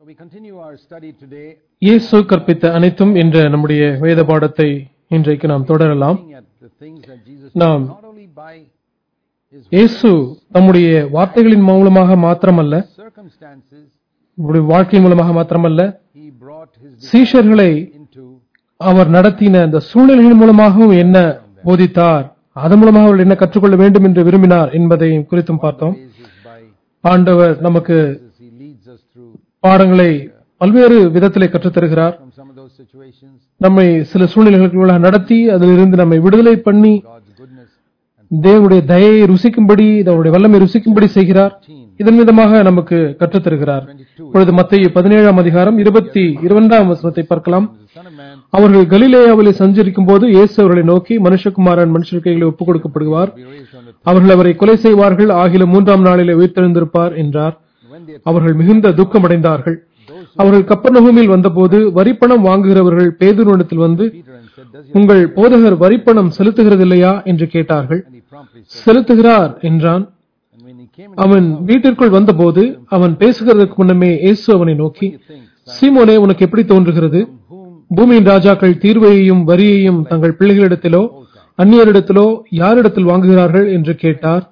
So we continue our study today இயேசு கற்பித்த அனைத்தும் என்ற நம்முடைய வேத பாடத்தை இன்றைக்கு நாம் தொடரலாம் looking at the things that Jesus நாம் did, not only by his இயேசு தம்முடைய வார்த்தைகளின் மூலமாக மாத்திரமல்ல circumstances, நம்முடைய வாழ்க்கை மூலமாக மாத்திரமல்ல he brought his சீஷர்களை into அவர் நடத்தின அந்த சூழ்நிலைகள் மூலமாகவும் என்ன போதித்தார் அதன் மூலமாக அவர்கள் என்ன கற்றுக்கொள்ள வேண்டும் என்று விரும்பினார் என்பதை குறித்தும் பார்த்தோம் ways is by ஆண்டவர் நமக்கு Jesus he leads us through பாடங்களை பல்வேறு விதத்திலே கற்றுத்தருகிறார் from some of those situations நம்மை சில சூழ்நிலைகளுக்குள்ளாக நடத்தி அதிலிருந்து நம்மை விடுதலை பண்ணி God's goodness and தேவனுடைய தயையை ருசிக்கும்படி அவருடைய வல்லமை ருசிக்கும்படி செய்கிறார் 15, இதன் விதமாக நமக்கு கற்றுத்தருகிறார் 22 இப்பொழுது மத்திய பதினேழாம் அதிகாரம் இருபத்தி இரண்டாம் வசனத்தை பார்க்கலாம் the son of man அவர்கள் கலிலேயாவிலே சஞ்சரிக்கும் போது இயேசு அவர்களை நோக்கி மனுஷகுமாரன் மனுஷர் கைகளை ஒப்புக் கொடுக்கப்படுவார் be raised on the அவர்கள் அவரை கொலை செய்வார்கள் ஆகிலும் மூன்றாம் நாளிலே உயிர்த்தெழுந்திருப்பார் என்றார் when they அவர்கள் மிகுந்த துக்கமடைந்தார்கள் அவர்கள் கப்பர்நகூமில் வந்தபோது வரிப்பணம் வாங்குகிறவர்கள் பேதுருவனத்தில் வந்து Peter and said does he உங்கள் போதகர் வரிப்பணம் செலுத்துகிறதில்லையா என்று கேட்டார்கள் and he promptly said செலுத்துகிறார் என்றான் and when he came அவன் வீட்டிற்குள் வந்தபோது அவன் பேசுகிறதற்கு முன்னமே இயேசு அவனை நோக்கி you think சீமோனே உனக்கு எப்படி தோன்றுகிறது whom பூமியின் ராஜாக்கள் தீர்வையையும் வரியையும் தங்கள் பிள்ளைகளிடத்திலோ அந்நியரிடத்திலோ யாரிடத்தில் வாங்குகிறார்கள் என்று கேட்டார்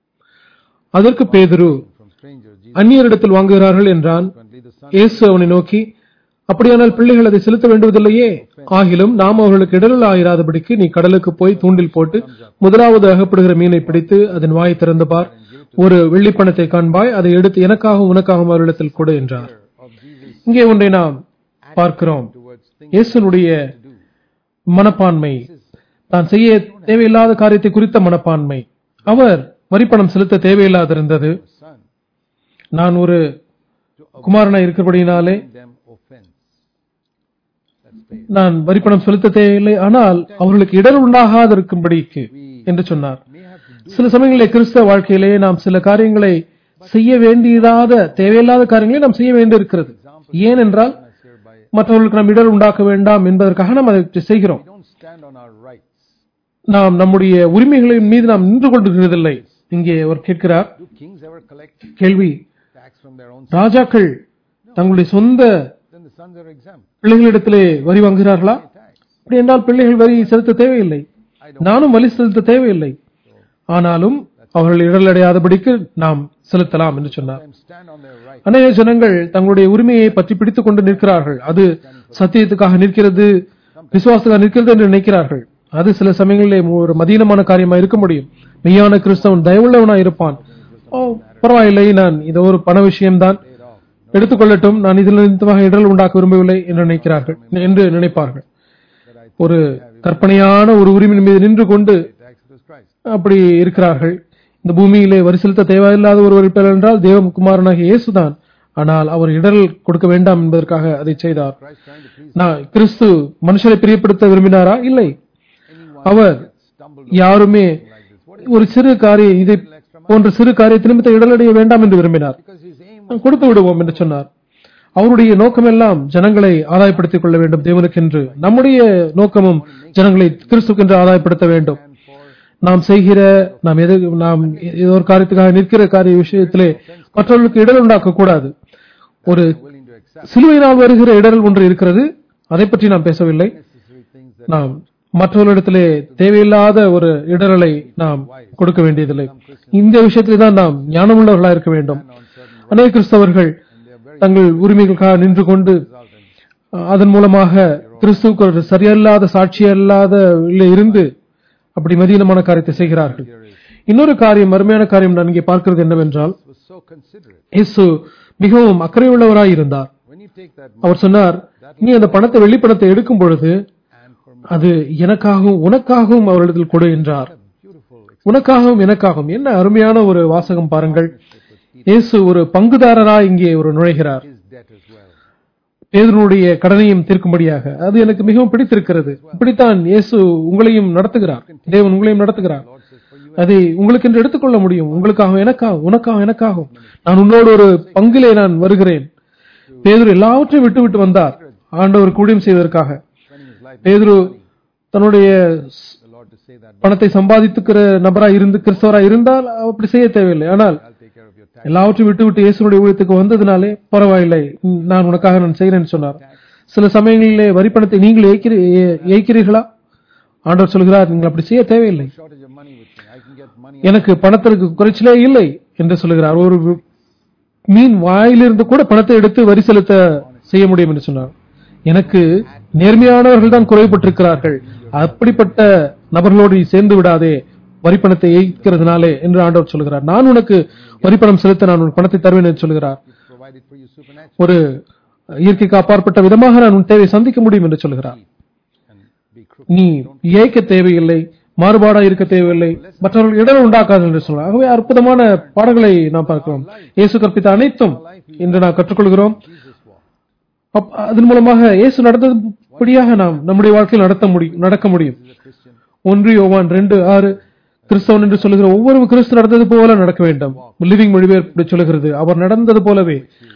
அதற்கு பேதுரு from stranger Jesus அந்நியரிடத்தில் வாங்குகிறார்கள் என்றான் consequently the son இயேசு அவனை நோக்கி அப்படியானால் பிள்ளைகள் அதை செலுத்த வேண்டுவதில்லையே ஆகிலும் நாம் அவர்களுக்கு இடரல் ஆயிராதபடிக்கு நீ கடலுக்கு போய் தூண்டில் போட்டு முதலாவது அகப்படுகிற மீனை பிடித்து அதன் வாயை திறந்து பார் ஒரு வெள்ளி பணத்தை காண்பாய் அதை எடுத்து எனக்காகவும் உனக்காகவும் அவர்களிடத்தில் கொடு என்றார் of Jesus இங்கே ஒன்றை நாம் பார்க்கிறோம் towards things இயேசுனுடைய to do மனப்பான்மை தான் செய்ய தேவையில்லாத காரியத்தை குறித்த மனப்பான்மை அவர் வரிப்பணம் செலுத்த தேவையில்லாதிருந்தது son நான் ஒரு குமாரனாய் இருக்கிறபடியினாலே them offense that's faith நான் வரிப்பணம் செலுத்த தேவையில்லை ஆனால் அவர்களுக்கு இடர் உண்டாகாதிருக்கும்படிக்கு என்று சொன்னார் may have to do சில சமயங்களில் கிறிஸ்தவ வாழ்க்கையிலே நாம் சில காரியங்களை செய்ய வேண்டியதாத தேவையில்லாத காரியங்களை நாம் செய்ய வேண்டியிருக்கிறது ஏனென்றால் us here by மற்றவர்களுக்கு நாம் இடர் உண்டாக்க வேண்டாம் என்பதற்காக நாம் அதை செய்கிறோம் we don't stand on our rights நாம் நம்முடைய உரிமைகளின் மீது நாம் நின்று கொண்டிருக்கிறதில்லை இங்கே அவர் கேட்கிறார் do kings ever collect கேள்வி tax from their own ராஜாக்கள் தங்களுடைய சொந்த then the sons are exempt பிள்ளைகளிடத்திலே வரி வாங்குகிறார்களா tax அப்படி என்றால் பிள்ளைகள் வரி செலுத்த தேவையில்லை நானும் வரி செலுத்த தேவையில்லை ஆனாலும் அவர்கள் இடரடையாதபடிக்கு நாம் செலுத்தலாம் என்று சொன்னார் them stand on their right அநேக ஜனங்கள் தங்களுடைய உரிமையை பற்றி பிடித்துக் கொண்டு நிற்கிறார்கள் அது சத்தியத்துக்காக நிற்கிறது விசுவாசத்துக்காக நிற்கிறது என்று நினைக்கிறார்கள் அது சில சமயங்களிலே ஒரு மதீனமான காரியமா இருக்க முடியும் மெய்யான கிறிஸ்தவன் தயவுள்ளவனா இருப்பான் ஓ பரவாயில்லை நான் இது ஒரு பண விஷயம்தான் paid off எடுத்துக்கொள்ளட்டும் நான் இதில் நிமித்தமாக இடர்கள் உண்டாக்க விரும்பவில்லை என்று நினைக்கிறார்கள் என்று நினைப்பார்கள் ஒரு கற்பனையான ஒரு உரிமையின் மீது நின்று கொண்டு tax to Christ அப்படி இருக்கிறார்கள் இந்த பூமியிலே வரி செலுத்த தேவையில்லாத ஒருவர் இருப்பார் என்றால் தேவகுமாரனாகிய இயேசுதான் ஆனால் அவர் இடரல் கொடுக்க வேண்டாம் என்பதற்காக அதை செய்தார் Christ trying to please நான் கிறிஸ்து மனுஷரை பிரியப்படுத்த விரும்பினாரா இல்லை anyone அவர் stumbled யாருமே like this what ஒரு சிறு காரியம் இதை போன்ற சிறு காரியத்தை நிமித்த இடரடைய வேண்டாம் என்று விரும்பினார் because his aim நாம் கொடுத்து விடுவோம் என்று சொன்னார் அவருடைய நோக்கமெல்லாம் ஜனங்களை ஆதாயப்படுத்திக் கொள்ள வேண்டும் தேவனுக்கென்று நம்முடைய நோக்கமும் ஜனங்களை கிறிஸ்துக்கென்று ஆதாயப்படுத்த வேண்டும் and for நாம் செய்கிற நாம் எது நாம் ஏதோ ஒரு காரியத்துக்காக நிற்கிற காரிய விஷயத்திலே மற்றவர்களுக்கு இடர் உண்டாக்க கூடாது ஒரு willing to accept சிலுவையினால் வருகிற இடரல் ஒன்று இருக்கிறது அதை பற்றி நாம் பேசவில்லை necessary things that நாம் மற்றவர்களிடத்திலே தேவையில்லாத ஒரு இடரலை நாம் கொடுக்க வேண்டியதில்லை இந்த விஷயத்திலே தான் நாம் ஞானமுள்ளவர்களாக இருக்க வேண்டும் on certain அநேக கிறிஸ்தவர்கள் and they are very தங்கள் உரிமைகளுக்காக நின்று கொண்டு result and அதன் மூலமாக கிறிஸ்துவுக்கு ஒரு சரியல்லாத சாட்சியல்லாத இருந்து அப்படி மதீனமான காரியத்தை செய்கிறார்கள் here is இன்னொரு காரியம் அருமையான காரியம் நான் இங்கே பார்க்கிறது என்னவென்றால் was so considerate இயேசு மிகவும் அக்கறை உள்ளவராய் இருந்தார் when you take that அவர் சொன்னார் நீ அந்த பணத்தை வெள்ளிப்பணத்தை எடுக்கும் பொழுது and for me அது எனக்காகவும் உனக்காகவும் அவரிடத்தில் கொடு என்றார் beautiful உனக்காகவும் எனக்காகவும் என்ன அருமையான ஒரு வாசகம் பாருங்கள் இயேசு ஒரு பங்குதாரராய் இங்கே ஒரு நுழைகிறார் his debt as well பேதனுடைய கடனையும் தீர்க்கும்படியாக அது எனக்கு மிகவும் பிடித்திருக்கிறது இப்படித்தான் இயேசு உங்களையும் நடத்துகிறார் தேவன் உங்களையும் நடத்துகிறார் Lord says for you அதை உங்களுக்கு என்று எடுத்துக்கொள்ள முடியும் உங்களுக்காக எனக்காக உனக்காக எனக்காகவும் நான் உன்னோடு ஒரு பங்கிலே நான் வருகிறேன் பேதுரு எல்லாவற்றையும் விட்டு விட்டு வந்தார் ஆண்டவர் கூடியம் செய்வதற்காக spending his life பேதுரு தன்னுடைய the Lord to say that பணத்தை சம்பாதித்துக்கிற நபராய் இருந்து கிறிஸ்தவராய் இருந்தால் அப்படி செய்ய தேவையில்லை ஆனால் I'll take care of your எல்லாவற்றையும் விட்டு விட்டு இயேசுனுடைய ஊழியத்துக்கு வந்ததுனாலே பரவாயில்லை ம், நான் உனக்காக நான் செய்கிறேன்னு சொன்னார் சில சமயங்களிலே வரிப்பணத்தை நீங்கள் ஏய்க்கிறீ- ஏ- ஏய்க்கிறீர்களா ஆண்டவர் சொல்கிறார் நீங்கள் அப்படி செய்ய தேவையில்லை shortage of money with me. I can get money. எனக்கு பணத்திற்கு குறைச்சலே இல்லை என்று சொல்லுகிறார் ஒரு வி- மீன் வாயிலிருந்து கூட பணத்தை எடுத்து வரி செலுத்த செய்ய முடியும் என்று சொன்னார் எனக்கு நேர்மையானவர்கள் தான் குறைபட்டிருக்கிறார்கள் அப்படிப்பட்ட நபர்களோடு நீ சேர்ந்து விடாதே வரிப்பணத்தை ஏய்க்கிறதுனாலே என்று ஆண்டவர் சொல்கிறார் நான் உனக்கு வரிப்பணம் செலுத்த நான் உன் பணத்தை தருவேன் என்று சொல்கிறார் It's provided for you supernaturally ஒரு இயற்கைக்கு அப்பாற்பட்ட விதமாக நான் உன் தேவையை சந்திக்க முடியும் என்று சொல்கிறார் and be crooked. நீ ஏய்க்க தேவையில்லை மாறுபாடா இருக்க தேவையில்லை மற்றவர்கள் இடர் உண்டாக்காது என்று சொல்லலாம் ஆகவே அற்புதமான பாடங்களை நாம் பார்க்கிறோம் இயேசு கற்பித்த அனைத்தும் இன்று நாம் கற்றுக்கொள்கிறோம் Jesus walked. அப்- அதன் மூலமாக இயேசு நடந்தபடியாக நாம் நம்முடைய வாழ்க்கையில் நடத்த முடியும் நடக்க முடியும் This is a Christian. ஒன்று யோவான் ரெண்டு ஆறு கிறிஸ்தவன் என்று சொல்லுகிற ஒவ்வொரு கிறிஸ்து நடந்தது போல நடக்க வேண்டும் லிவிங் மொழிபெயர்ப்பு சொல்லுகிறது அவர் நடந்தது போலவே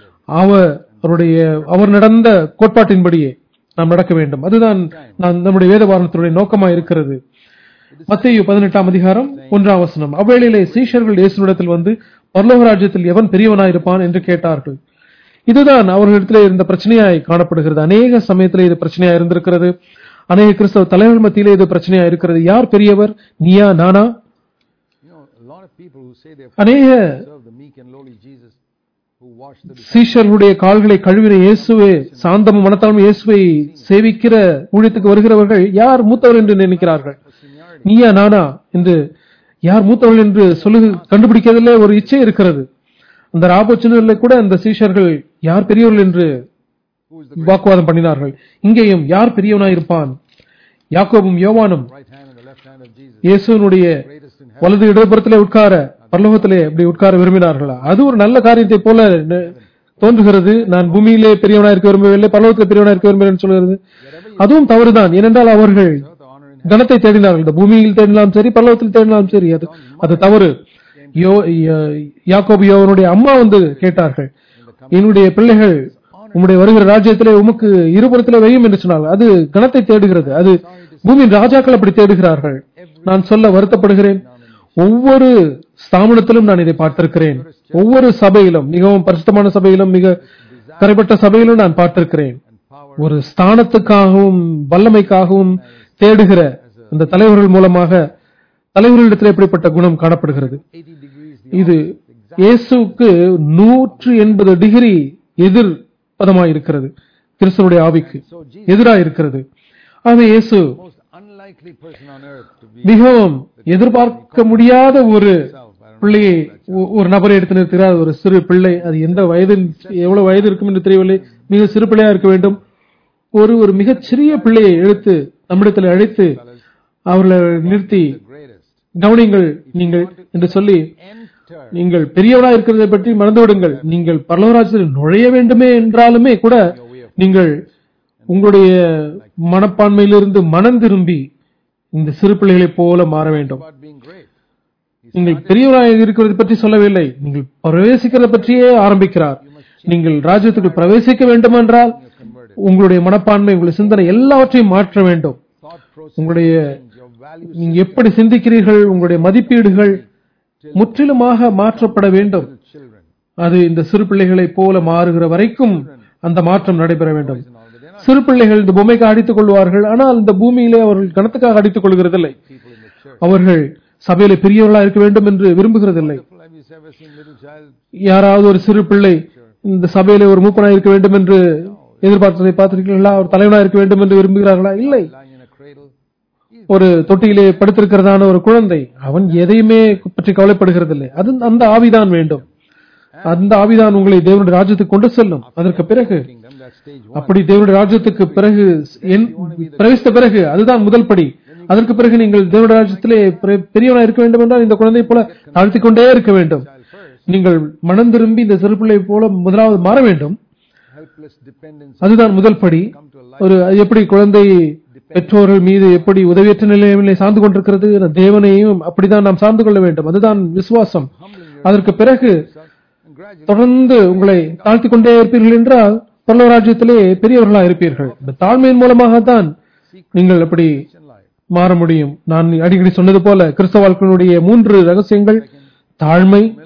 அவருடைய அவர் நடந்த கோட்பாட்டின்படியே நாம் நடக்க வேண்டும் அதுதான் நான் நம்முடைய வேத வாரணத்தினுடைய நோக்கமா இருக்கிறது மத்தேயு பதினெட்டாம் அதிகாரம் ஒன்றாம் வசனம் அவ்வேளையிலே சீஷர்கள் இயேசுனிடத்தில் வந்து பரலோக ராஜ்யத்தில் எவன் பெரியவனாயிருப்பான் என்று கேட்டார்கள் இதுதான் அவர்களிடத்திலே இருந்த பிரச்சனையாய் காணப்படுகிறது அநேக சமயத்திலே இது பிரச்சனையா இருந்திருக்கிறது அநேக கிறிஸ்தவ தலைவர்கள் மத்தியிலே இது பிரச்சனையா இருக்கிறது யார் பெரியவர் நீயா நானா You know, a lot of people who say they அநேக serve the meek and lowly Jesus who washed the சீஷர்களுடைய கால்களை கழுவின இயேசுவே சாந்தமும் மனத்தாலும் இயேசுவை சேவிக்கிற ஊழியத்துக்கு வருகிறவர்கள் யார் மூத்தவர் என்று நினைக்கிறார்கள் seniority. நீயா நானா என்று யார் மூத்தவர்கள் என்று சொல்லு கண்டுபிடிக்கிறதுல ஒரு இச்சை இருக்கிறது அந்த ராபோச்சனில் கூட அந்த சீஷர்கள் யார் பெரியவர்கள் என்று Who is the வாக்குவாதம் பண்ணினார்கள் இங்கேயும் யார் பெரியவனாய் இருப்பான் யாக்கோபும் யோவானும் right hand and the left hand of Jesus? இயேசுனுடைய Greatest in heaven. வலது இடதுபுறத்திலே உட்கார பரலோகத்திலே அப்படி உட்கார விரும்பினார்களா அது ஒரு நல்ல காரியத்தை போல ந- தோன்றுகிறது நான் பூமியிலே பெரியவனா இருக்க விரும்பவில்லை பரலோகத்திலே பெரியவனா இருக்க விரும்புகிறேன் சொல்கிறது அதுவும் தவறுதான் ஏனென்றால் அவர்கள் The honor in கனத்தை தேடினார்கள் இந்த பூமியில் தேடினாலும் சரி பரலோகத்தில் தேடினாலும் சரி அது அது தவறு யோ ய- யாக்கோபு யோவனுடைய அம்மா வந்து கேட்டார்கள் என்னுடைய பிள்ளைகள் உம்முடைய வருகிற ராஜ்யத்திலே உமக்கு இருபுறத்திலே வையும் என்று சொன்னார்கள் அது கனத்தை தேடுகிறது அது பூமியின் ராஜாக்கள் அப்படி தேடுகிறார்கள் நான் சொல்ல வருத்தப்படுகிறேன் ஒவ்வொரு ஸ்தாபனத்திலும் நான் இதை பார்த்திருக்கிறேன் ஒவ்வொரு சபையிலும் மிகவும் பரிசுத்தமான சபையிலும் மிக கரைப்பட்ட சபையிலும் நான் பார்த்திருக்கிறேன் and power ஒரு ஸ்தானத்துக்காகவும் வல்லமைக்காகவும் தேடுகிற இந்த தலைவர்கள் மூலமாக தலைவர்களிடத்தில் எப்படிப்பட்ட குணம் காணப்படுகிறது 80 degrees the இது இயேசுவுக்கு நூற்று எண்பது டிகிரி எதிர் பதமாய் இருக்கிறது கிறிஸ்தனுடைய ஆவிக்கு so Jesus எதிராக இருக்கிறது ஆகவே இயேசு most unlikely person on earth to be மிகவும் எதிர்பார்க்க முடியாத ஒரு himself. I don't பிள்ளையை ஒ- ஒரு நபரை எடுத்து நிறுத்துகிறார் ஒரு சிறு பிள்ளை அது எந்த வயது எவ்வளவு வயது இருக்கும் என்று தெரியவில்லை மிக சிறு பிள்ளையா இருக்க வேண்டும் ஒரு ஒரு மிகச் சிறிய பிள்ளையை எடுத்து நம்மிடத்தில் அழைத்து அவர்களை நிறுத்தி know, greatest. கவனிங்கள் நீங்கள் என்று சொல்லி Enter நீங்கள் பெரியவனா இருக்கிறதை பற்றி மறந்துவிடுங்கள் நீங்கள் பரலோகராஜ்யத்தில் நுழைய வேண்டுமே என்றாலுமே கூட நீங்கள் உங்களுடைய மனப்பான்மையிலிருந்து மனம் திரும்பி இந்த சிறு பிள்ளைகளைப் போல மாற வேண்டும் about being great. He நீங்கள் பெரியவராக இருக்கிறதை பற்றி சொல்லவில்லை நீங்கள் பிரவேசிக்கிறதை பற்றியே ஆரம்பிக்கிறார் நீங்கள் ராஜ்யத்துக்கு பிரவேசிக்க வேண்டுமென்றால் converted. உங்களுடைய மனப்பான்மை உங்களுடைய சிந்தனை எல்லாவற்றையும் மாற்ற வேண்டும் Thought process, உங்களுடைய your values, நீங்க எப்படி சிந்திக்கிறீர்கள் உங்களுடைய மதிப்பீடுகள் முற்றிலுமாக மாற்றப்பட வேண்டும் children, அது இந்த சிறு பிள்ளைகளைப் போல மாறுகிற வரைக்கும் அந்த மாற்றம் நடைபெற வேண்டும் and all that. They're not சிறு பிள்ளைகள் இந்த பொம்மைக்கு அடித்துக் கொள்வார்கள் ஆனால் இந்த பூமியிலே அவர்கள் கணத்துக்காக அடித்துக் கொள்கிறதில்லை people in the church. அவர்கள் சபையில பெரியவர்களா இருக்க வேண்டும் என்று விரும்புகிறதில்லை Have you ever seen little child? யாராவது ஒரு சிறு பிள்ளை இந்த சபையிலே ஒரு மூப்பனா இருக்க வேண்டும் என்று எதிர்பார்த்ததை பார்த்திருக்கிறீர்களா ஒரு தலைவனா இருக்க வேண்டும் என்று விரும்புகிறார்களா இல்லை Lying in a cradle. ஒரு தொட்டியிலே படுத்திருக்கிறதான ஒரு குழந்தை அவன் எதையுமே பற்றி கவலைப்படுகிறதில்லை அது அந்த ஆவிதான் வேண்டும் அந்த ஆவிதான் உங்களை தேவனுடைய ராஜ்யத்துக்கு கொண்டு செல்லும் அதற்கு பிறகு Kingdom, that's stage one. அப்படி தேவனுடைய ராஜ்யத்துக்கு பிறகு என் பிரவேசித்த பிறகு அதுதான் முதல் படி அதற்கு பிறகு நீங்கள் தேவனுடைய ராஜ்யத்திலே பெரிய- பெரியவனா இருக்க வேண்டும் என்றால் இந்த குழந்தை போல தாழ்த்திக் கொண்டே இருக்க வேண்டும் Child first. நீங்கள் மனம் திரும்பி இந்த சிறு பிள்ளை போல முதலாவது மாற வேண்டும் Helpless dependence. அதுதான் முதல் படி Come to a life. ஒரு அது எப்படி குழந்தை பெற்றோர்கள் மீது எப்படி உதவியற்ற நிலையிலே சார்ந்து கொண்டிருக்கிறது தேவனையும் அப்படிதான் நாம் சார்ந்து கொள்ள வேண்டும் அதுதான் விசுவாசம் Humbling அதற்கு பிறகு yourself and gradually தொடர்ந்து உங்களை தாழ்த்திக் கொண்டே இருப்பீர்கள் என்றால் பரலோக ராஜ்யத்திலே பெரியவர்களா இருப்பீர்கள் இந்த தாழ்மையின் மூலமாகத்தான் நீங்கள் அப்படி in life. மாற முடியும் நான் அடிக்கடி சொன்னது போல கிறிஸ்தவ வாழ்க்கையினுடைய மூன்று ரகசியங்கள் தாழ்மை Humility.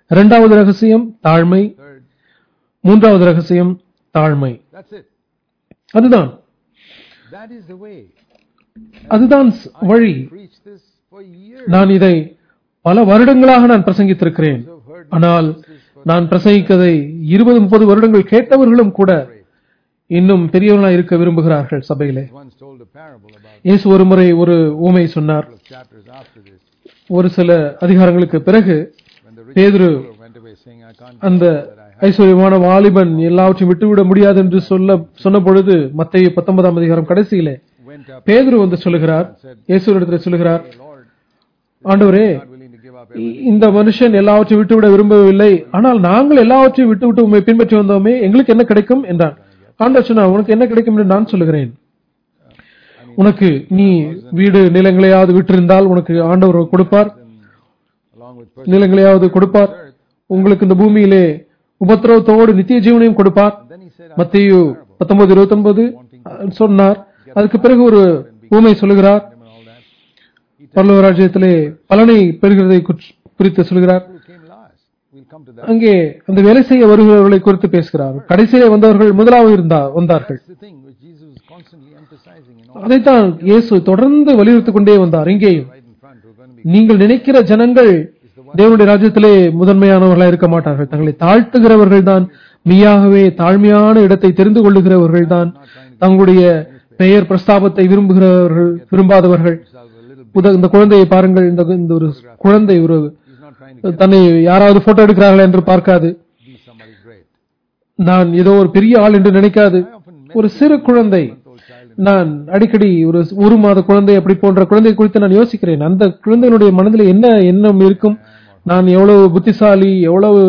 இரண்டாவது ரகசியம் தாழ்மை Third, மூன்றாவது ரகசியம் தாழ்மை that's it. அதுதான் That is the way. அதுதான் ஸ்- வழி Preach this for years. நான் இதை பல வருடங்களாக நான் பிரசங்கித்திருக்கிறேன் I've heard ஆனால் நான் பிரசங்கிக்கதை இருபது முப்பது வருடங்கள் கேட்டவர்களும் கூட இன்னும் பெரியவர்களாக இருக்க விரும்புகிறார்கள் சபையிலே once told a parable about இயேசு ஒரு முறை ஒரு ஊமை சொன்னார் a couple of chapters after this ஒரு சில அதிகாரங்களுக்கு பிறகு when the rich பேதுரு ruler went away saying, I can't அந்த believe that I have ஐஸ்வர்யமான வாலிபன் எல்லாவற்றையும் விட்டுவிட முடியாது என்று சொல்ல சொன்ன பொழுது மத்திய பத்தொன்பதாம் அதிகாரம் கடைசியிலே went up பேதுரு வந்து சொல்லுகிறார் இயேசுவிடத்தில் சொல்லுகிறார் Hey, Lord, ஆண்டவரே not willing to give up இ- இந்த மனுஷன் எல்லாவற்றையும் விட்டுவிட விரும்பவில்லை ஆனால் நாங்கள் எல்லாவற்றையும் விட்டுவிட்டு உண்மை பின்பற்றி வந்தோமே எங்களுக்கு என்ன கிடைக்கும் என்றார் ஆண்டவர் சொன்னார் உனக்கு என்ன கிடைக்கும் என்று நான் சொல்லுகிறேன் உனக்கு நீ வீடு நிலங்களையாவது விட்டிருந்தால் உனக்கு ஆண்டவர் கொடுப்பார் along with நிலங்களையாவது கொடுப்பார் உங்களுக்கு இந்த பூமியிலே உபத்திரவத்தோடு நித்திய ஜீவனையும் கொடுப்பார் Then he said, மத்தியு பத்தொன்பது இருபத்தொன்பது சொன்னார் அதுக்கு பிறகு ஒரு ஊமை சொல்லுகிறார் and all that. He பரலோக ராஜ்யத்திலே பலனை பெறுகிறதை குறி- குறித்து சொல்கிறார் who came last. We'll come to that. அங்கே அந்த வேலை செய்ய வருகிறவர்களை குறித்து பேசுகிறார் கடைசியிலே வந்தவர்கள் முதலாவது இருந்தா வந்தார்கள் That's the thing which Jesus was constantly emphasizing in all அதைத்தான் இயேசு தொடர்ந்து வலியுறுத்திக் கொண்டே வந்தார் இங்கேயும் right in front. We're going to be நீங்கள் நினைக்கிற ஜனங்கள் தேவனுடைய ராஜ்யத்திலே முதன்மையானவர்களாக இருக்க மாட்டார்கள் தங்களை தாழ்த்துகிறவர்கள் தான் மெய்யாகவே தாழ்மையான இடத்தை தெரிந்து கொள்ளுகிறவர்கள் தான் தங்களுடைய பெயர் பிரஸ்தாபத்தை விரும்புகிறவர்கள் விரும்பாதவர்கள் himself a little bit. புத- இந்த குழந்தையை பாருங்கள் இந்த இந்த ஒரு குழந்தை ஒரு He's not trying to தன்னை யாராவது போட்டோ எடுக்கிறார்கள் என்று பார்க்காது be somebody great. நான் ஏதோ ஒரு பெரிய ஆள் என்று நினைக்காது I often met ஒரு சிறு குழந்தை an old child நான் அடிக்கடி ஒரு ஒரு மாத குழந்தை அப்படி போன்ற குழந்தை குறித்து நான் யோசிக்கிறேன் அந்த குழந்தையினுடைய மனதில் என்ன எண்ணம் இருக்கும் நான் எவ்வளவு புத்திசாலி எவ்வளவு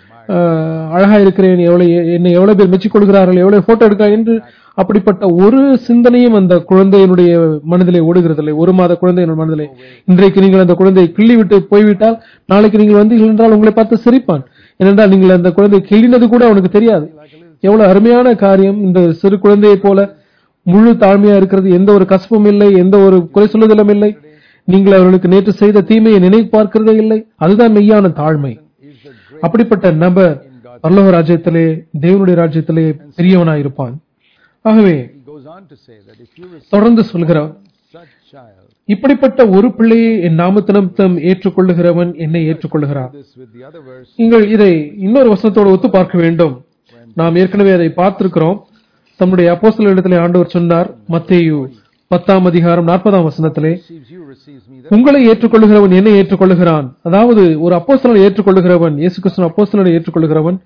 ஆஹ், அழகா இருக்கிறேன் எவ்வளவு என்னை எவ்வளவு பேர் மெச்சிக் கொள்கிறார்கள் எவ்வளவு போட்டோ எடுக்க என்று அப்படிப்பட்ட ஒரு சிந்தனையும் அந்த குழந்தையினுடைய மனதிலே ஓடுகிறதில்லை ஒரு மாத குழந்தையினுடைய மனதிலே இன்றைக்கு நீங்கள் அந்த குழந்தையை கிள்ளி விட்டு போய்விட்டால் நாளைக்கு நீங்கள் வந்தீர்கள் என்றால் உங்களை பார்த்து சிரிப்பான் ஏனென்றால் நீங்கள் அந்த குழந்தையை கிள்ளினது கூட அவனுக்கு தெரியாது எவ்வளவு அருமையான காரியம் இந்த சிறு குழந்தையை போல முழு தாழ்மையா இருக்கிறது எந்த ஒரு கசப்பும் இல்லை எந்த ஒரு குறை சொல்லுதலும் இல்லை நீங்கள் அவர்களுக்கு நேற்று செய்த தீமையை நினைவு பார்க்கிறதே இல்லை அதுதான் மெய்யான தாழ்மை is the great அப்படிப்பட்ட நபர் பரலோக ராஜ்யத்திலே தேவனுடைய ராஜ்யத்திலே பெரியவனாயிருப்பான் ஆகவே he goes on to say that if you receive தொடர்ந்து சொல்கிறார் such child இப்படிப்பட்ட ஒரு பிள்ளையை என் நாமத்தினம் ஏற்றுக்கொள்ளுகிறவன் என்னை ஏற்றுக்கொள்ளுகிறான் this with the other verse நீங்கள் இதை இன்னொரு வசனத்தோடு ஒத்து பார்க்க வேண்டும் நாம் ஏற்கனவே அதை பார்த்திருக்கிறோம் தம்முடைய அப்போஸ்தலரிடத்திலே ஆண்டவர் சொன்னார் மத்தேயு பத்தாம் அதிகாரம் நாற்பதாம் வசனத்திலே receives you receives me உங்களை ஏற்றுக்கொள்ளுகிறவன் என்னை ஏற்றுக்கொள்ளுகிறான் அதாவது ஒரு அப்போஸ்தலனை ஏற்றுக்கொள்ளுகிறவன் இயேசு கிறிஸ்துவின் அப்போஸ்தலனை ஏற்றுக்கொள்ளுகிறவன்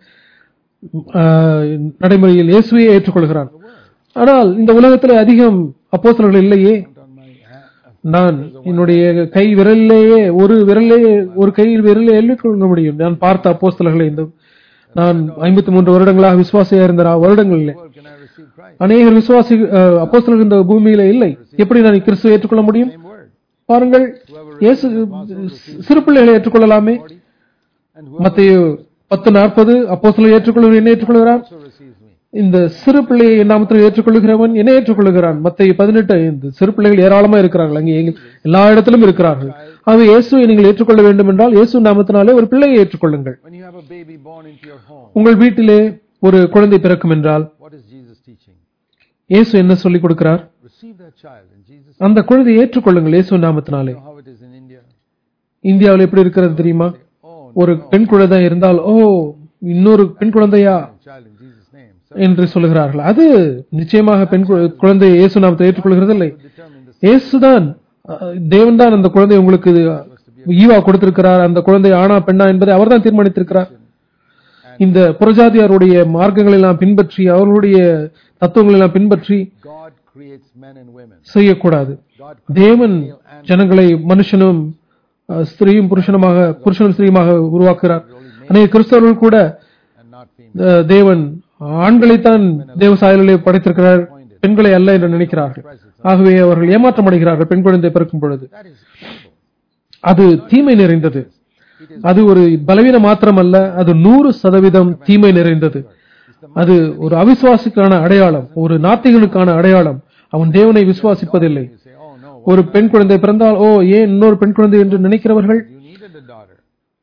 ஆஹ், நடைமுறையில் இயேசுவையே ஏற்றுக்கொள்கிறான் ஆனால் இந்த உலகத்திலே அதிகம் அப்போஸ்தலர்கள் இல்லையே on my hand. நான் என்னுடைய கை விரலிலேயே ஒரு விரலே ஒரு கையில் விரலே எள்ளிக்கொள்ள முடியும் நான் பார்த்த அப்போஸ்தலர்களை இந்த நான் ஐம்பத்தி மூன்று வருடங்களாக விசுவாசியா இருந்த நான் வருடங்களிலே Well, can I receive Christ? அநேகர் விசுவாசி அஹ், அப்போஸ்தலர்கள் இந்த பூமியில இல்லை எப்படி நான் கிறிஸ்துவை ஏற்றுக்கொள்ள முடியும் Same word. பாருங்கள் இயேசு சிறு பிள்ளைகளை ஏற்றுக்கொள்ளலாமே And whoever மத்திய பத்து நாற்பது அப்போஸ்தலர் ஏற்றுக்கொள்கிறவர் என்ன ஏற்றுக்கொள்கிறார் also receives me. இந்த சிறு பிள்ளையை என் நாமத்தில் ஏற்றுக்கொள்ளுகிறவன் என்ன ஏற்றுக்கொள்ளுகிறான் மத்திய பதினெட்டு இந்த சிறு பிள்ளைகள் ஏராளமா இருக்கிறார்கள் அங்கே எங்க- எல்லா இடத்திலும் இருக்கிறார்கள் ஆகவே இயேசுவை நீங்கள் ஏற்றுக்கொள்ள வேண்டும் என்றால் இயேசு நாமத்தினாலே ஒரு பிள்ளையை ஏற்றுக்கொள்ளுங்கள் When you have a baby born into your home, உங்கள் வீட்டிலே ஒரு குழந்தை பிறக்கும் என்றால் what is Jesus teaching? இயேசு என்ன சொல்லிக் கொடுக்கிறார் Receive that child in Jesus. அந்த குழந்தையை ஏற்றுக்கொள்ளுங்கள் இயேசு நாமத்தினாலே You know how it is in India? இந்தியாவில் எப்படி இருக்கிறது தெரியுமா Oh, ஒரு பெண் குழந்தை இருந்தால் ஓ இன்னொரு பெண் குழந்தையா child in Jesus' name. So என்று சொல்லுகிறார்கள் அது நிச்சயமாக பெண் கு- குழந்தையை இயேசு நாமத்தை ஏற்றுக்கொள்கிறதில்லை determine this. இயேசுதான் தேவன் தான் அந்த குழந்தை உங்களுக்கு ஈவா கொடுத்திருக்கிறார் அந்த குழந்தை ஆணா பெண்ணா என்பதை அவர்தான் தீர்மானித்திருக்கிறார் இந்த புறஜாதியாருடைய மார்க்கங்களை எல்லாம் பின்பற்றி அவர்களுடைய தத்துவங்களை எல்லாம் பின்பற்றி God creates men and women. செய்யக்கூடாது God தேவன் ஜனங்களை மனுஷனும் அஹ், ஸ்திரீயும் புருஷனுமாக புருஷனும் ஸ்திரீயுமாக உருவாக்குகிறார் அநேக கிறிஸ்தவர்கள் கூட and not female. அஹ், தேவன் ஆண்களைத்தான் தேவ சாயலிலே படைத்திருக்கிறார் பெண்களை அல்ல என்று நினைக்கிறார்கள் ஆகவே அவர்கள் ஏமாற்றம் அடைகிறார்கள் பெண் குழந்தை பிறக்கும் பொழுது That is evil. அது தீமை நிறைந்தது அது ஒரு பலவீனம் மாத்திரமல்ல அது நூறு சதவீதம் தீமை நிறைந்தது அது ஒரு அவிசுவாசிக்கான அடையாளம் ஒரு நாத்திகனுக்கான அடையாளம் அவன் தேவனை விசுவாசிப்பதில்லை You say, oh no, ஒரு பெண் குழந்தை பிறந்தால் ஓ ஏன் இன்னொரு பெண் குழந்தை என்று நினைக்கிறவர்கள் you needed a daughter.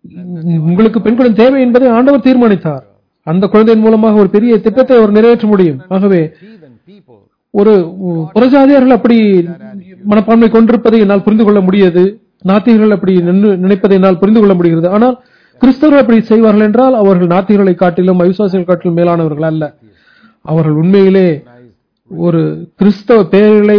உங்களுக்கு பெண் குழந்தை தேவை என்பதை ஆண்டவர் தீர்மானித்தார் அந்த குழந்தையின் மூலமாக ஒரு பெரிய திட்டத்தை அவர் நிறைவேற்ற முடியும் ஆகவே Heathen people ஒரு புறஜாதியர்கள் அப்படி மனப்பான்மை கொண்டிருப்பதை என்னால் புரிந்து கொள்ள முடியாது நாத்திகர்கள் அப்படி நின்னு- நினைப்பதை என்னால் புரிந்து கொள்ள முடிகிறது ஆனால் கிறிஸ்தவர்கள் அப்படி செய்வார்கள் என்றால் அவர்கள் நாத்திகர்களை காட்டிலும் அவிசுவாசிகள் காட்டிலும் மேலானவர்கள் அல்ல அவர்கள் உண்மையிலே ஒரு கிறிஸ்தவ பெயர்களை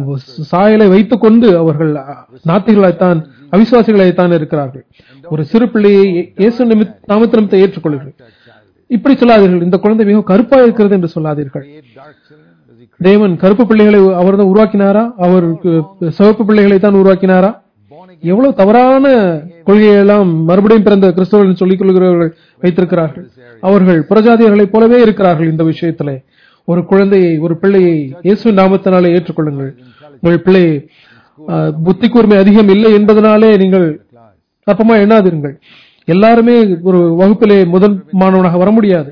சாயலை வைத்துக் கொண்டு அவர்கள் நாத்திகர்களைத்தான் அவிசுவாசிகளைத்தான் இருக்கிறார்கள் ஒரு சிறு பிள்ளையை இயேசு நிமித் நாமத்து நிமித்த ஏற்றுக்கொள்ளுங்கள் இப்படி சொல்லாதீர்கள் இந்த குழந்தை மிகவும் கருப்பா இருக்கிறது என்று சொல்லாதீர்கள் create dark children? Does he create தேவன் கருப்பு பிள்ளைகளை அவர் தான் உருவாக்கினாரா அவருக்கு சிவப்பு பிள்ளைகளை தான் உருவாக்கினாரா born again? எவ்வளவு தவறான கொள்கையெல்லாம் மறுபடியும் பிறந்த கிறிஸ்தவர்கள் சொல்லிக் கொள்கிறவர்கள் வைத்திருக்கிறார்கள் அவர்கள் புறஜாதியர்களைப் போலவே இருக்கிறார்கள் இந்த விஷயத்திலே ஒரு குழந்தையை ஒரு பிள்ளையை இயேசு நாமத்தினாலே ஏற்றுக்கொள்ளுங்கள் உங்கள் பிள்ளை அஹ், புத்தி கூர்மை அதிகம் இல்லை என்பதனாலே நீங்கள் Class. தப்பமா எண்ணாதீர்கள் எல்லாருமே ஒரு வகுப்பிலே முதல் மாணவனாக வர முடியாது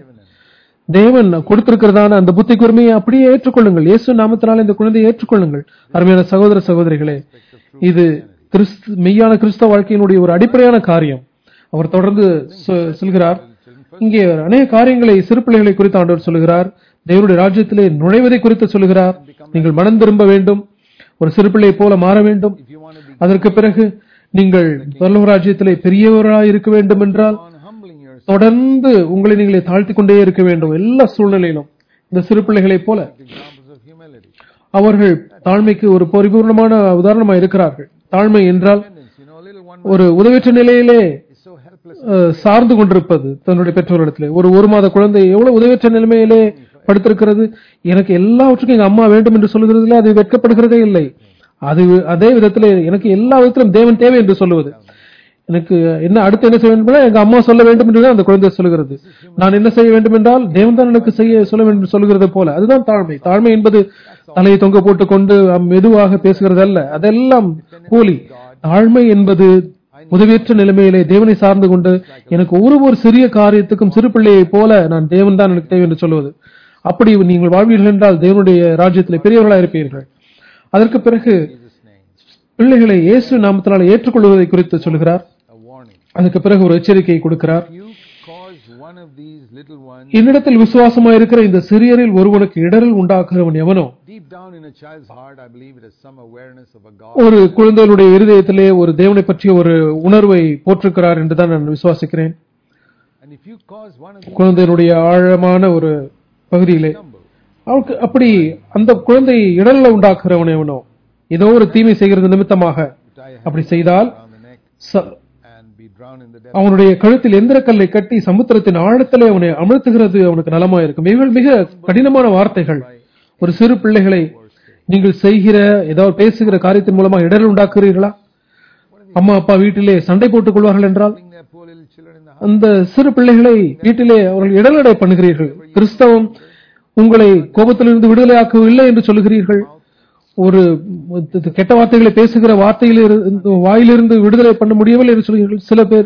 தேவன் கொடுத்திருக்கிறதான அந்த புத்தி கூர்மையை அப்படியே ஏற்றுக்கொள்ளுங்கள் இயேசு நாமத்தினால இந்த குழந்தையை ஏற்றுக்கொள்ளுங்கள் அருமையான சகோதர சகோதரிகளே இது கிறிஸ்து மெய்யான கிறிஸ்தவ வாழ்க்கையினுடைய ஒரு அடிப்படையான காரியம் அவர் தொடர்ந்து சொ- சொல்கிறார் இங்கே அநேக காரியங்களை சிறு பிள்ளைகளை குறித்து ஆண்டவர் சொல்லுகிறார் தேவனுடைய ராஜ்யத்திலே நுழைவதை குறித்து சொல்லுகிறார் நீங்கள் மனம் திரும்ப வேண்டும் ஒரு சிறு பிள்ளையை போல மாற வேண்டும் If you want to be அதற்கு பிறகு நீங்கள் பரலோக ராஜ்யத்திலே பெரியவராய் இருக்க வேண்டும் என்றால் on humbling yourself, தொடர்ந்து உங்களை நீங்களே தாழ்த்தி கொண்டே இருக்க வேண்டும் எல்லா சூழ்நிலையிலும் இந்த சிறு பிள்ளைகளைப் போல examples of humility. அவர்கள் தாழ்மைக்கு ஒரு பரிபூர்ணமான உதாரணமாக இருக்கிறார்கள் தாழ்மை என்றால் Dependence, you know, a little one ஒரு உதவியற்ற நிலையிலே is so helpless. அஹ், சார்ந்து கொண்டிருப்பது தன்னுடைய பெற்றோரிடத்திலே ஒரு ஒரு மாத குழந்தை எவ்வளவு உதவியற்ற நிலைமையிலே படுத்திருக்கிறது எனக்கு எல்லாவற்றுக்கும் எங்க அம்மா வேண்டும் என்று சொல்லுகிறதுல அது வெட்கப்படுகிறதே இல்லை அது அதே விதத்திலே எனக்கு எல்லா விதத்திலும் தேவன் தேவை என்று சொல்லுவது எனக்கு என்ன அடுத்து என்ன செய்ய வேண்டும் என்றால் எங்க அம்மா சொல்ல வேண்டும் என்று அந்த குழந்தை சொல்லுகிறது நான் என்ன செய்ய வேண்டும் என்றால் தேவன் தான் எனக்கு செய்ய சொல்ல வேண்டும் என்று சொல்லுகிறது போல அதுதான் தாழ்மை தாழ்மை என்பது தலையை தொங்க போட்டுக் கொண்டு மெதுவாக பேசுகிறது அல்ல அதெல்லாம் போலி தாழ்மை என்பது உதவியற்ற நிலைமையிலே தேவனை சார்ந்து கொண்டு எனக்கு ஒரு ஒரு சிறிய காரியத்துக்கும் சிறு பிள்ளையைப் போல நான் தேவன் தான் எனக்கு தேவை என்று சொல்வது அப்படி நீங்கள் வாழ்வீர்கள் என்றால் தேவனுடைய ராஜ்யத்திலே பெரியவர்களாக இருப்பீர்கள் அதற்கு பிறகு Jesus' name. பிள்ளைகளை இயேசு நாமத்தினால் ஏற்றுக்கொள்வதை குறித்து சொல்கிறார் A warning. அதுக்கு பிறகு ஒரு எச்சரிக்கை கொடுக்கிறார் If you cause one of these little ones என்னிடத்தில் விசுவாசமாயிருக்கிற இந்த சிறியரில் ஒருவனுக்கு இடரல் உண்டாக்குறவன் எவனோ deep down in a child's heart, I believe it is some awareness of a God. ஒரு குழந்தைகளுடைய இருதயத்திலே ஒரு தேவனை பற்றிய ஒரு உணர்வை போற்றிருக்கிறார் என்றுதான் நான் விசுவாசிக்கிறேன் And if you cause one of these குழந்தையினுடைய ஆழமான ஒரு பகுதியிலே stumble, அவருக்கு அப்படி அந்த குழந்தை இடல்ல உண்டாக்குறவன் எவனோ ஏதோ ஒரு தீமை செய்கிறது நிமித்தமாக tie a அப்படி செய்தால் around the neck ச- and be drowned in the depth. அவனுடைய கழுத்தில் எந்திர கல்லை கட்டி சமுத்திரத்தின் ஆழத்திலே அவனை அமிழ்த்துகிறது அவனுக்கு நலமா இருக்கும் இவைகள் மிக கடினமான வார்த்தைகள் ஒரு சிறு பிள்ளைகளை நீங்கள் செய்கிற ஏதாவது பேசுகிற காரியத்தின் மூலமா இடர் உண்டாக்குறீர்களா அம்மா அப்பா வீட்டிலே சண்டை போட்டுக் கொள்வார்கள் என்றால் Bring their poor little children in the house. அந்த சிறு பிள்ளைகளை வீட்டிலே அவர்கள் இடர்நடை பண்ணுகிறீர்கள் கிறிஸ்தவம் உங்களை கோபத்திலிருந்து விடுதலையாக்கவில்லை என்று சொல்லுகிறீர்கள் ஒரு கெட்ட வார்த்தைகளை பேசுகிற வார்த்தையிலிருந்து வாயிலிருந்து விடுதலை பண்ண முடியவில்லை என்று சொல்கிறீர்கள் சில பேர்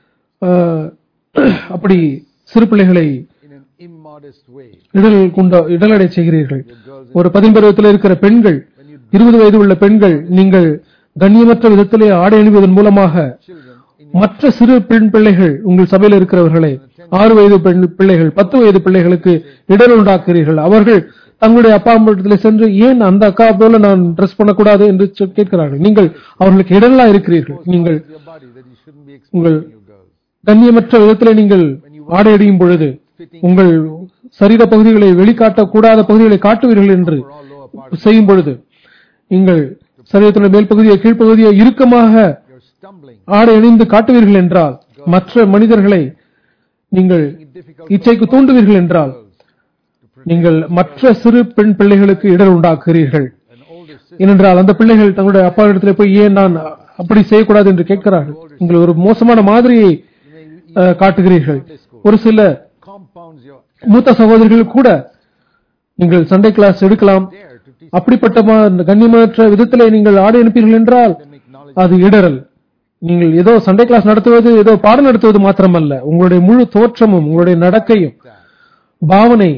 ஆஹ், அப்படி சிறு பிள்ளைகளை in an immodest way. இடல் கொண்ட இடலடை செய்கிறீர்கள் Your girls, ஒரு பதின்பருவத்தில் இருக்கிற பெண்கள் இருபது வயது உள்ள பெண்கள் நீங்கள் கண்ணியமற்ற விதத்திலே ஆடை அணிவதன் மூலமாக children in மற்ற சிறு பெண் பிள்ளைகள் உங்கள் சபையில் இருக்கிறவர்களை ஆறு வயது பெண் பிள்ளைகள் பத்து வயது பிள்ளைகளுக்கு இடர் உண்டாக்குறீர்கள் அவர்கள் தங்களுடைய அப்பா அம்மாவிடத்தில் சென்று ஏன் அந்த அக்கா போல நான் ட்ரெஸ் பண்ணக்கூடாது என்று சொ- கேட்கிறார்கள் நீங்கள் அவர்களுக்கு இடரலா இருக்கிறீர்கள் நீங்கள் your body that you shouldn't be உங்கள் exposing your girls. கண்ணியமற்ற விதத்திலே நீங்கள் ஆடை அடியும் பொழுது உங்கள் சரீர பகுதிகளை வெளிக்காட்ட கூடாத பகுதிகளை காட்டுவீர்கள் என்று For all lower parts, செய்யும் பொழுது நீங்கள் சரீரத்தினுடைய மேல் பகுதியை கீழ்ப்பகுதியை இறுக்கமாக you're stumbling. ஆடை அணிந்து காட்டுவீர்கள் என்றால் மற்ற மனிதர்களை நீங்கள் It's difficult இச்சைக்கு தூண்டுவீர்கள் என்றால் girls to நீங்கள் மற்ற சிறு பெண் பிள்ளைகளுக்கு இடர் உண்டாக்குகிறீர்கள் an older sister. ஏனென்றால் அந்த பிள்ளைகள் தங்களுடைய அப்பா இடத்துல போய் ஏன் நான் அப்படி செய்யக்கூடாது என்று கேட்கிறார்கள் நீங்கள் ஒரு மோசமான மாதிரியை அஹ், காட்டுகிறீர்கள் ஒரு சில compounds your மூத்த சகோதரிகள் கூட நீங்கள் சண்டே கிளாஸ் எடுக்கலாம் dare to teach அப்படிப்பட்ட மா- கண்ணியமற்ற விதத்திலே நீங்கள் ஆடை அனுப்பீர்கள் என்றால் them knowledge அது இடரல் நீங்கள் ஏதோ சண்டே கிளாஸ் நடத்துவது ஏதோ பாடம் நடத்துவது மாத்திரமல்ல உங்களுடைய முழு தோற்றமும் உங்களுடைய நடக்கையும் that. பாவனை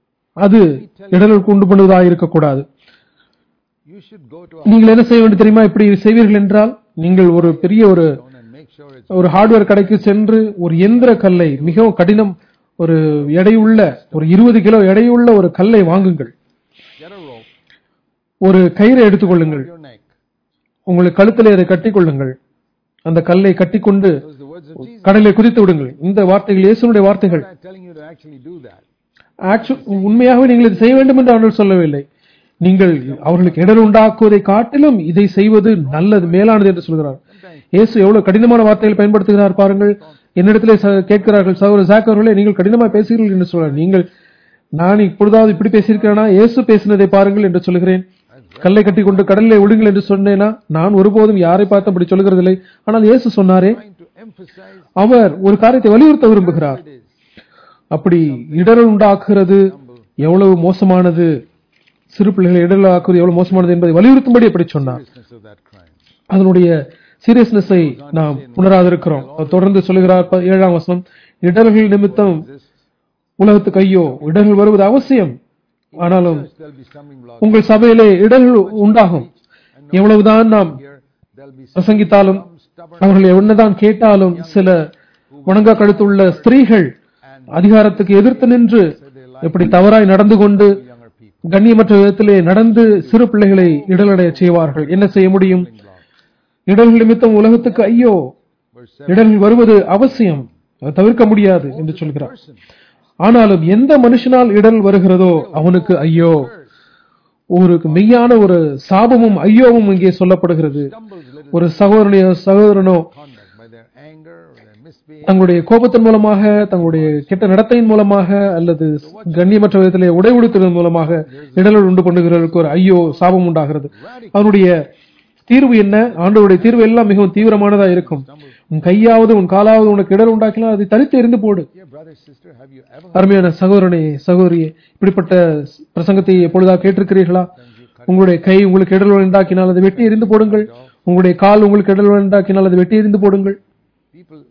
அது இடரல் கொண்டு பண்ணுவதாக இருக்கக்கூடாது You should go to a நீங்கள் என்ன செய்ய வேண்டும் தெரியுமா இப்படி செய்வீர்கள் என்றால் நீங்கள் ஒரு பெரிய ஒரு town and make sure it's ஒரு ஹார்ட்வேர் கடைக்கு சென்று ஒரு எந்திர கல்லை மிகவும் கடினம் ஒரு எடையுள்ள ஒரு இருபது கிலோ எடையுள்ள ஒரு கல்லை வாங்குங்கள் get a rope, ஒரு கயிறை எடுத்துக்கொள்ளுங்கள் your neck. உங்கள் கழுத்திலே அதை கட்டிக்கொள்ளுங்கள் அந்த கல்லை கட்டிக்கொண்டு Those are the words of Jesus. கடலை குதித்து விடுங்கள் இந்த வார்த்தைகள் இயேசுனுடைய வார்த்தைகள் I'm telling you to actually do that. Actual உண்மையாகவே நீங்கள் இதை செய்ய வேண்டும் என்று அவர்கள் சொல்லவில்லை நீங்கள் அவர்களுக்கு இடர் உண்டாக்குவதை காட்டிலும் இதை செய்வது நல்லது மேலானது என்று சொல்கிறார் இயேசு எவ்வளவு கடினமான வார்த்தைகள் பயன்படுத்துகிறார் பாருங்கள் என்னிடத்திலே ச- கேட்கிறார்கள் சகோதர சாக் அவர்களே நீங்கள் கடினமாக பேசுகிறீர்கள் என்று சொல்றார் நீங்கள் நான் இப்பொழுதாவது இப்படி பேசியிருக்கிறேனா இயேசு பேசினதை பாருங்கள் என்று சொல்கிறேன் கல்லை கட்டி கொண்டு கடலிலே விடுங்கள் என்று சொன்னேனா நான் ஒருபோதும் யாரை பார்த்து அப்படி சொல்கிறதில்லை ஆனால் இயேசு சொன்னாரே Trying to emphasize அவர் ஒரு காரியத்தை வலியுறுத்த விரும்புகிறார் it is. அப்படி இடரல் உண்டாக்குறது எவ்வளவு மோசமானது சிறு பிள்ளைகளை இடரல் ஆக்குவது எவ்வளவு மோசமானது என்பதை வலியுறுத்தும்படி அப்படி சொன்னார் Seriousness of that crime. அதனுடைய சீரியஸ்னஸை நாம் உணராதிருக்கிறோம் அவர் தொடர்ந்து சொல்லுகிறார் ப- ஏழாம் வசனம் இடர்கள் நிமித்தம் This உலகத்துக்கு ஐயோ இடர்கள் வருவது அவசியம் ஆனாலும் there'll be stumbling blocks. உங்கள் சபையிலே இடர்கள் உண்டாகும் எவ்வளவுதான் நாம் Here there'll be some பிரசங்கித்தாலும் stubborn அவர்கள் என்னதான் கேட்டாலும் சில வணங்கா கழுத்துள்ள ஸ்திரீகள் அதிகாரத்துக்கு எதிர்த்து நின்று எப்படி தவறாய் நடந்து கொண்டு younger people. கண்ணியமற்ற விதத்திலே நடந்து சிறு பிள்ளைகளை இடலடைய செய்வார்கள் என்ன செய்ய முடியும் இடர்கள் நிமித்தம் உலகத்துக்கு ஐயோ Verse 7. இடர்கள் வருவது அவசியம் அதை தவிர்க்க முடியாது என்று சொல்கிறார் Person ஆனாலும் எந்த மனுஷனால் இடல் வருகிறதோ அவனுக்கு ஐயோ ஒரு மெய்யான ஒரு சாபமும் ஐயோவும் இங்கே சொல்லப்படுகிறது stumbles little ஒரு சகோதரனையோ சகோதரனோ conduct by their anger or their misbehavior. தங்களுடைய கோபத்தின் மூலமாக தங்களுடைய கெட்ட நடத்தையின் மூலமாக அல்லது கண்ணியமற்ற விதத்திலே உடை உடுத்துவதன் மூலமாக இடர்கள் உண்டு பண்ணுகிறவர்களுக்கு ஒரு ஐயோ சாபம் உண்டாகிறது அவனுடைய தீர்வு என்ன ஆண்டவருடைய தீர்வு எல்லாம் மிகவும் தீவிரமானதா இருக்கும் உன் கையாவது உன் காலாவது உனக்கு இடர் உண்டாக்கினால் அதை தரித்து எறிந்து போடு Dear brother, sister, have you ever அருமையான சகோதரனே சகோதரியே இப்படிப்பட்ட பிரசங்கத்தை எப்பொழுதா கேட்டிருக்கிறீர்களா உங்களுடைய கை உங்களுக்கு இடர் உண்டாக்கினால் அதை வெட்டி எறிந்து போடுங்கள் உங்களுடைய கால் உங்களுக்கு இடர் உண்டாக்கினால் அதை வெட்டி எறிந்து போடுங்கள் people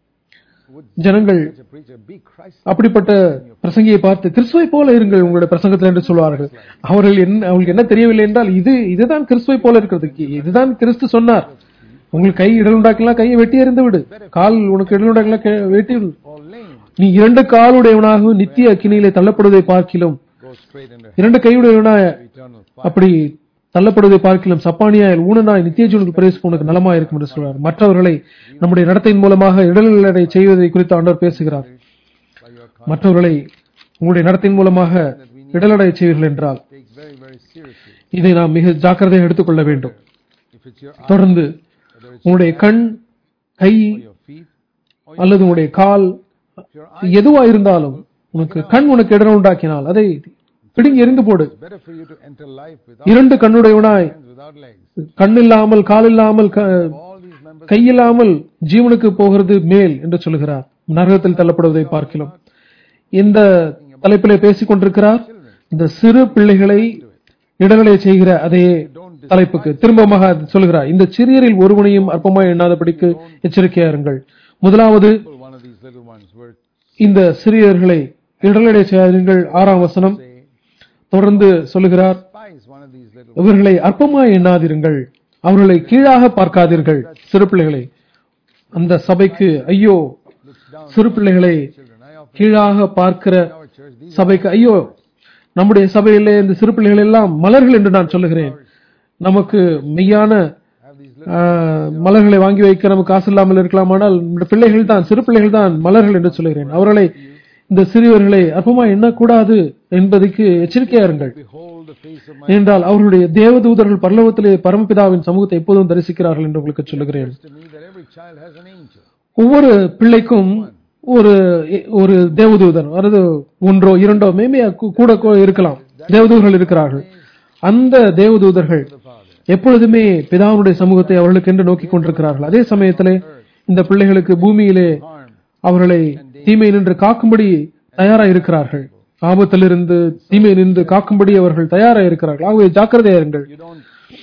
would ஜனங்கள் such a preacher be Christ? அப்படிப்பட்ட பிரசங்கியை பார்த்து கிறிஸ்துவை போல இருங்கள் உங்களுடைய பிரசங்கத்தில் என்று சொல்வார்கள் அவர்கள் என்ன அவங்களுக்கு என்ன தெரியவில்லை என்றால் இது இதுதான் கிறிஸ்துவை போல இருக்கிறது இதுதான் கிறிஸ்து சொன்னார் உங்களுக்கு கை இடல் உண்டாக்கலாம் கையை வெட்டி எறிந்து விடு கால் உனக்கு இடல் உண்டாக்கலாம் கை- வெட்டி விடு Or lame நீ இரண்டு காலுடையவனாக நித்திய அக்கினியிலே தள்ளப்படுவதை பார்க்கிலும் go straight into இரண்டு கையுடையவனாய eternal fire. அப்படி தள்ளப்படுவதை பார்க்கிலும் சப்பானியாய் ஊனனாய் நித்திய ஜீவனுக்கு பிரவேசிப்பு உனக்கு நலமா இருக்கும் என்று சொல்றார் மற்றவர்களை நம்முடைய நடத்தையின் மூலமாக இடர்களை செய்வதை குறித்து ஆண்டவர் பேசுகிறார் By your மற்றவர்களை உங்களுடைய நடத்தையின் மூலமாக இடலடை செய்வீர்கள் என்றால் takes very, very seriously. இதை நாம் மிக ஜாக்கிரதையாக எடுத்துக்கொள்ள வேண்டும் If it's your eye, தொடர்ந்து whether it's உங்களுடைய கண் கை your feet, அல்லது உங்களுடைய கால் if your eye, எதுவா இருந்தாலும் உனக்கு கண் உனக்கு இடம் உண்டாக்கினால் அதை பிடுங்கி எறிந்து போடு it's better for you to enter life without இரண்டு கண்ணுடையவனாய் hands, without legs. கண் இல்லாமல் கால் இல்லாமல் க- All these members கை இல்லாமல் ஜீவனுக்கு போகிறது மேல் என்று சொல்லுகிறார் நரகத்தில் தள்ளப்படுவதை பார்க்கலாம் இந்த தலைப்பிலே பேசிக் கொண்டிருக்கிறார் இந்த சிறு பிள்ளைகளை இடர்களை செய்கிற அதே தலைப்புக்கு திரும்பமாக அது சொல்கிறார் இந்த சிறியரில் ஒருவனையும் அற்பமாய் எண்ணாதபடிக்கு எச்சரிக்கையா இருங்கள் முதலாவது pull one of these little ones where இந்த சிறியர்களை இடர்களை செய்யாதீர்கள் ஆறாம் வசனம் say, தொடர்ந்து சொல்லுகிறார் despise one of these little இவர்களை அற்பமாய் எண்ணாதீர்கள் அவர்களை கீழாக பார்க்காதீர்கள் சிறு பிள்ளைகளை அந்த சபைக்கு ஐயோ looks down சிறு பிள்ளைகளை children. I often கீழாக பார்க்கிற in our church, these சபைக்கு ஐயோ நம்முடைய சபையிலே இந்த சிறு பிள்ளைகள் எல்லாம் மலர்கள் என்று நான் சொல்லுகிறேன் நமக்கு மெய்யான have these little ஆஹ், மலர்களை வாங்கி வைக்க நமக்கு காசு இல்லாமல் இருக்கலாம் ஆனால் நம்முடைய பிள்ளைகள் தான் சிறு பிள்ளைகள் தான் மலர்கள் என்று சொல்லுகிறேன் அவர்களை இந்த சிறியவர்களை அற்பமா எண்ணக்கூடாது என்பதற்கு எச்சரிக்கையா இருங்கள் behold the face of my ஏனென்றால் அவர்களுடைய தேவதூதர்கள் பரலோகத்திலே பரமபிதாவின் சமூகத்தை எப்போதும் தரிசிக்கிறார்கள் என்று உங்களுக்கு சொல்லுகிறேன் to me that every child has an angel. ஒவ்வொரு பிள்ளைக்கும் ஒரு ஒரு தேவதூதர் அதாவது ஒன்றோ இரண்டோ மேமே கூட கூட இருக்கலாம் தேவதூதர்கள் இருக்கிறார்கள் அந்த தேவதூதர்கள் The Father. எப்பொழுதுமே பிதாவுடைய சமூகத்தை அவர்களுக்கு என்று நோக்கி கொண்டிருக்கிறார்கள் அதே சமயத்திலே இந்த பிள்ளைகளுக்கு பூமியிலே Harm. அவர்களை தீமை நின்று காக்கும்படி தயாராக இருக்கிறார்கள் ஆபத்திலிருந்து தீமை நின்று காக்கும்படி அவர்கள் தயாராக இருக்கிறார்கள் ஆகவே ஜாக்கிரதையா இருங்கள் You don't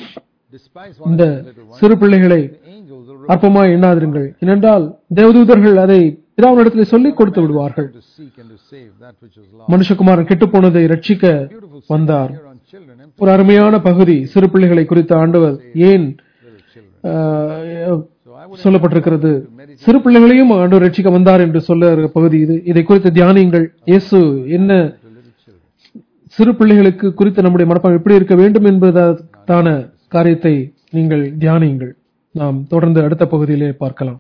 despise one of இந்த these little ones. சிறு பிள்ளைகளை The angels will அற்பமாய் எண்ணாதிருங்கள் ஏனென்றால் தேவதூதர்கள் அதை பிதாவினிடத்தில் சொல்லிக் கொடுத்து விடுவார்கள் to seek and to save that which is lost. மனுஷகுமாரன் கெட்டுப்போனதை ரட்சிக்க Beautiful வந்தார் here on children, and ஒரு அருமையான பகுதி சிறு பிள்ளைகளை குறித்த ஆண்டவர் ஏன் little children. Ah, So I would சொல்லப்பட்டிருக்கிறது meditate சிறு பிள்ளைகளையும் ஆண்டவர் ரட்சிக்க வந்தார் என்று சொல்ல பகுதி இது இதை குறித்து தியானியுங்கள் இயேசு என்ன to little children. சிறு பிள்ளைகளுக்கு குறித்து நம்முடைய மனப்பான்மை எப்படி இருக்க வேண்டும் என்பதான காரியத்தை நீங்கள் தியானியுங்கள் நாம் தொடர்ந்து அடுத்த பகுதியிலே பார்க்கலாம்